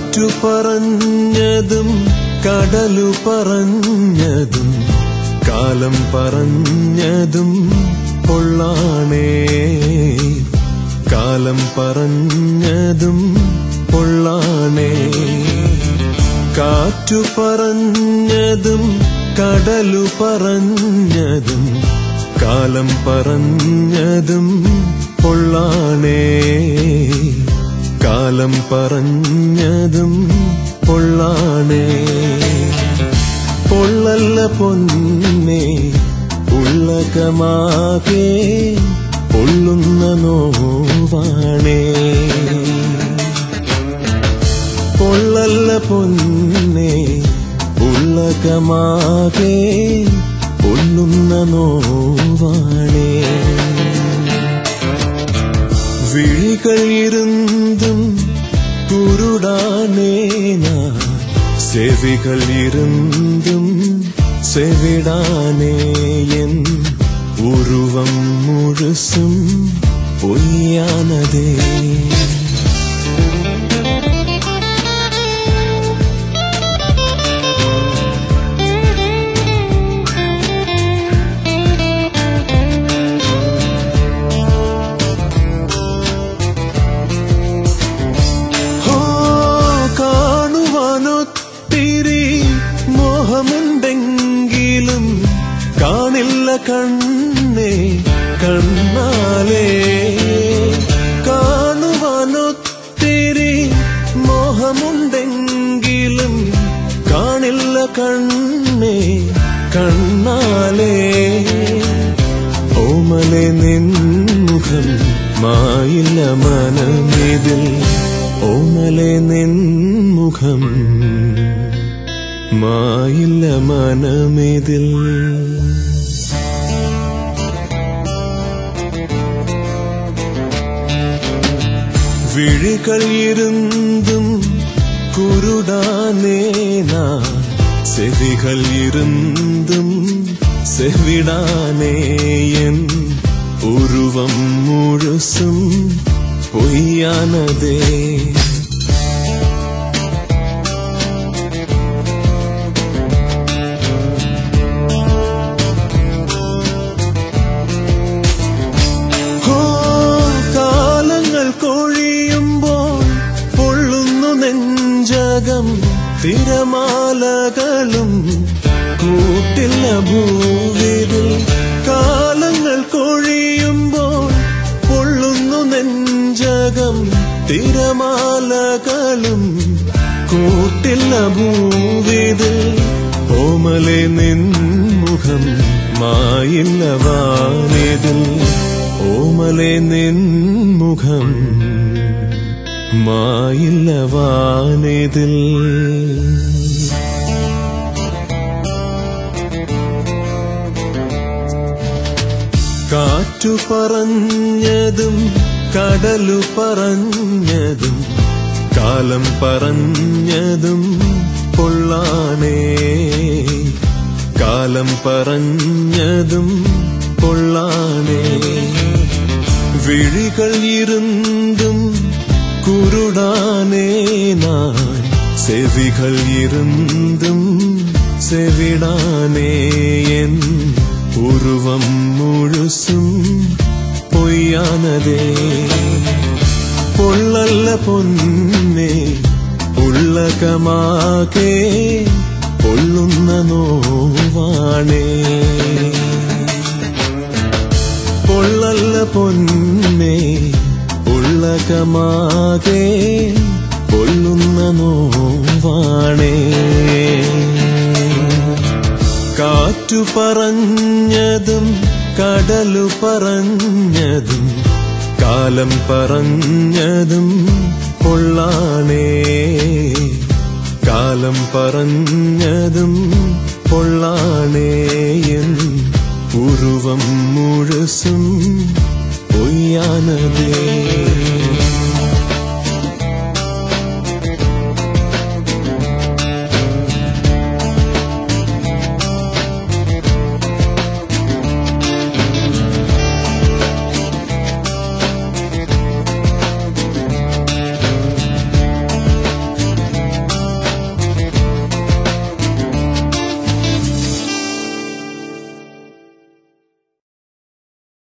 കാറ്റു പറഞ്ഞതും കടലു പറഞ്ഞതും കാലം പറഞ്ഞതും പൊള്ളാണേ കാലം പറഞ്ഞതും പൊള്ളാണേ കാറ്റു പറഞ്ഞതും കടലു പറഞ്ഞതും കാലം പറഞ്ഞതും പൊള്ളാണേ കാലം പറഞ്ഞതും പൊള്ളാണേ പൊള്ളല്ല പൊന്നെ ഉള്ളകമാകെ പൊള്ളുന്ന നോവാണേ പൊള്ളല്ല പൊന്നെ ഉള്ളകമാകെ പൊള്ളുന്ന നോവാണേ വിഴികൾ ഇരുந்துം കുരുടാനേനാ செவிகள் இருந்தும் செவிடானே என் உருவம் முழுசும் பொய்யானதே ഹോ, കാണുവാനൊത്തിരി മോഹമുണ്ടെങ്കിലും കാണില്ല കണ്ണേ കണ്ണാലേ കാണുവാനൊത്തിരി മോഹമുണ്ടെങ്കിലും കാണില്ല കണ്ണേ കണ്ണാലേ ഓമലെ നിൻമുഖം മായില്ല മനമിതിൽ ഓമലെ നിൻമുഖം മായില്ല മനമിതിൽ விழிகள் இருந்தும் குருடானேனா செவிகள் இருந்தும் செவிடானே என் உருவம் முழுசும் பொய்யானதே ഹോ, കാലങ്ങൾ കൊഴിയുമ്പോൾ പൊള്ളുന്നു നെഞ്ചകം തിരമാലകളും കൂട്ടില്ല ഭൂവിതിൽ കാലങ്ങൾ കൊഴിയുമ്പോൾ പൊള്ളുന്നു നെഞ്ചകം തിരമാലകളും കൂട്ടില്ല ഭൂവിതിൽ ഓമലെ നിൻമുഖം മായില്ല വാനിതിൽ ഓമലെ നിൻമുഖം മായില്ല വാനിതിൽ കാറ്റു പറഞ്ഞതും കടലു പറഞ്ഞതും കാലം പറഞ്ഞതും പൊള്ളാണേ കാലം പറഞ്ഞതും പൊള്ളാണേ വിഴികൾ ഇരുந்துം കുരുടാനേ நான் செவிகள் இருந்தும் செவிடானே என் உருவம் முழுசும் பொய்யானதே പൊള്ളല്ല പൊന്നെ ഉള്ളകമാകെ പൊള്ളുന്ന നോവാണേ പൊള്ളല്ല പൊന്നെ ഉള്ളകമാകെ പൊള്ളുന്ന നോവാണേ കാറ്റു പറഞ്ഞതും കടലു പറഞ്ഞതും കാലം പറഞ്ഞതും പൊള്ളാണേ കാലം പറഞ്ഞതും പൊള്ളാണേ എൻ ഉരുവം മുഴുസും പൊയ്യാനതേ